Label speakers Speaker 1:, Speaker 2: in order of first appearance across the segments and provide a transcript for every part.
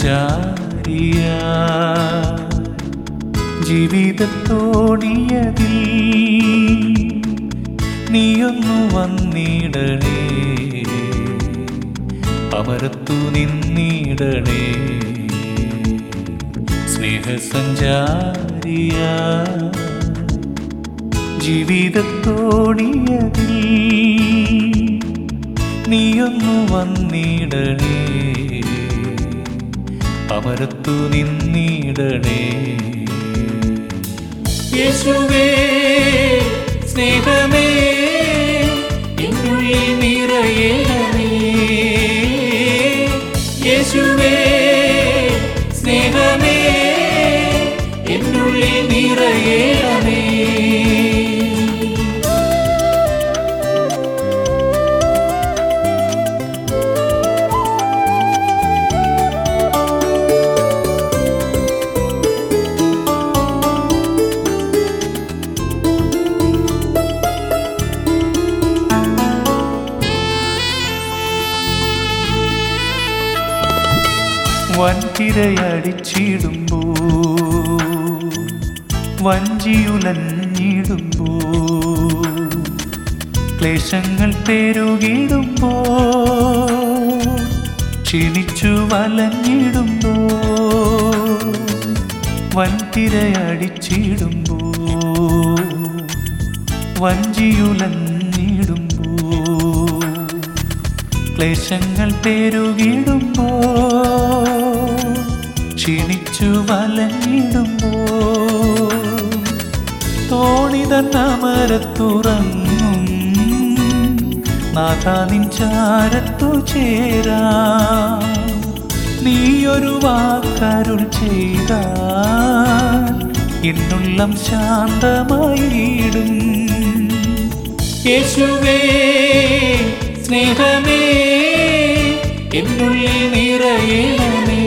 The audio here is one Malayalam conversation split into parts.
Speaker 1: സ്നേഹസഞ്ചാരിയ ജീവിതത്തോണിയതിൽ നീയൊന്നു വന്നിടണേ അമരത്തു നിന്നിടണേ സ്നേഹസഞ്ചാരിയ ജീവിതത്തോണിയതിൽ നീയൊന്നു വന്നിടണേ അമരത്തു നിന്നിടണേ യേശുവേ സ്നേഹമേ എന്നുള്ളിൽ നിറയണമേ യേശുവേ സ്നേഹമേ എന്നുള്ളിൽ നിറയണമേ വൻകിരയടിച്ചിടുമ്പോ വഞ്ചിയുലഞ്ഞിടുമ്പോ ക്ലേശങ്ങൾ പെരുകിടുമ്പോ ക്ഷീണിച്ചു വലഞ്ഞിടുമ്പോ വൻകിരയടിച്ചിടുമ്പോ വഞ്ചിയുലഞ്ഞിടുമ്പോ ക്ലേശങ്ങൾ പെരുകിടുമ്പോ ക്ഷീണിച്ചു വലഞ്ഞിടുമ്പോ തോണിതന്നമരത്തുറങ്ങും നാഥാനിൻ ചാരത്തു ചേരാ നീയൊരു വാക്കരുൾ ചെയ്ത എന്നുള്ളം ശാന്തമായിടും യേശുവേ സ്നേഹമേ എന്നുള്ളിൽ നിറയണമേ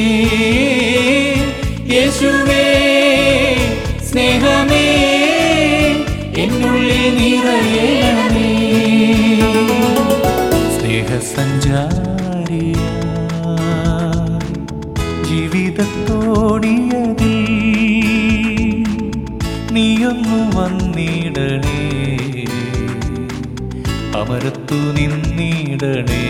Speaker 1: യേശുവേ സ്നേഹമേ എന്നുള്ളിൽ നിറയണമേ സ്നേഹസഞ്ചാരിയ ജീവിതത്തോണിയതിൽ നീയൊന്നു വന്നിടണേ അമരത്തു നിന്നിടണേ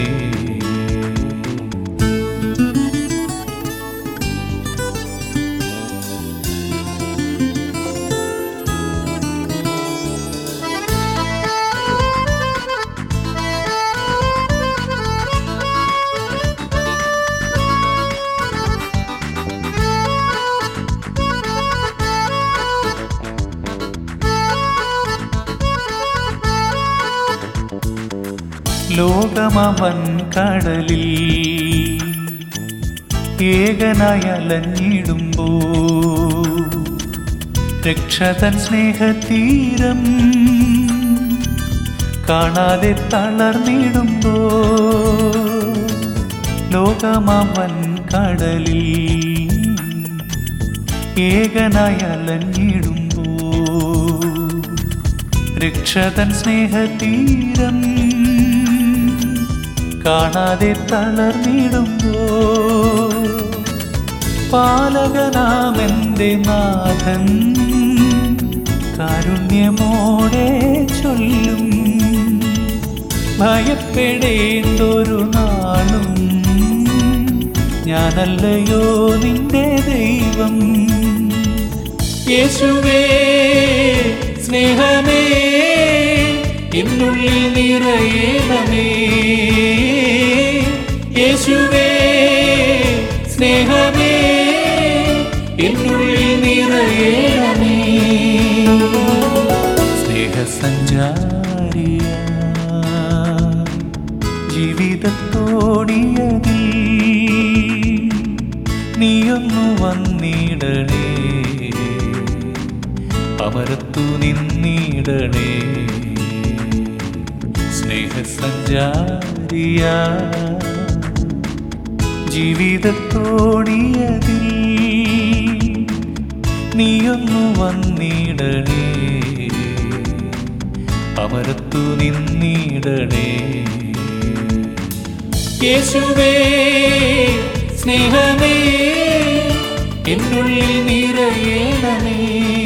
Speaker 1: ലോകമവൻ കടലിൽ ഏകനായി അലഞ്ഞിടുമ്പോ രക്ഷതൻ സ്നേഹതീരം കാണാതെ തളർന്നിടുമ്പോ ലോകമവൻ കടലിൽ ഏകനായി അലഞ്ഞിടുമ്പോ രക്ഷതൻ സ്നേഹതീരം കാണാതെ തളർന്നിടുമ്പോ പാലകനാമെന്റെ നാഥൻ കാരുണ്യമോടെ ചൊല്ലും ഭയപ്പെടേണ്ടൊരു നാളും ഞാനല്ലയോ നിന്റെ ദൈവം യേശുവേ സ്നേഹമേ എന്നുള്ളിൽ നിറയണമേ യേശുവേ സ്നേഹമേ എന്നുള്ളിൽ നിറയണമേ സ്നേഹസഞ്ചാരിയ ജീവിതത്തോണിയതിൽ നീയൊന്നു വന്നിടണേ അമരത്തു നിന്നിടണേ സ്നേഹസഞ്ചാരിയ ജീവിതത്തോണിയതിൽ നീയൊന്നു വന്നിടണേ അമരത്തു നിന്നിടണേ യേശുവേ സ്നേഹമേ എന്നുള്ളിൽ നിറയണമേ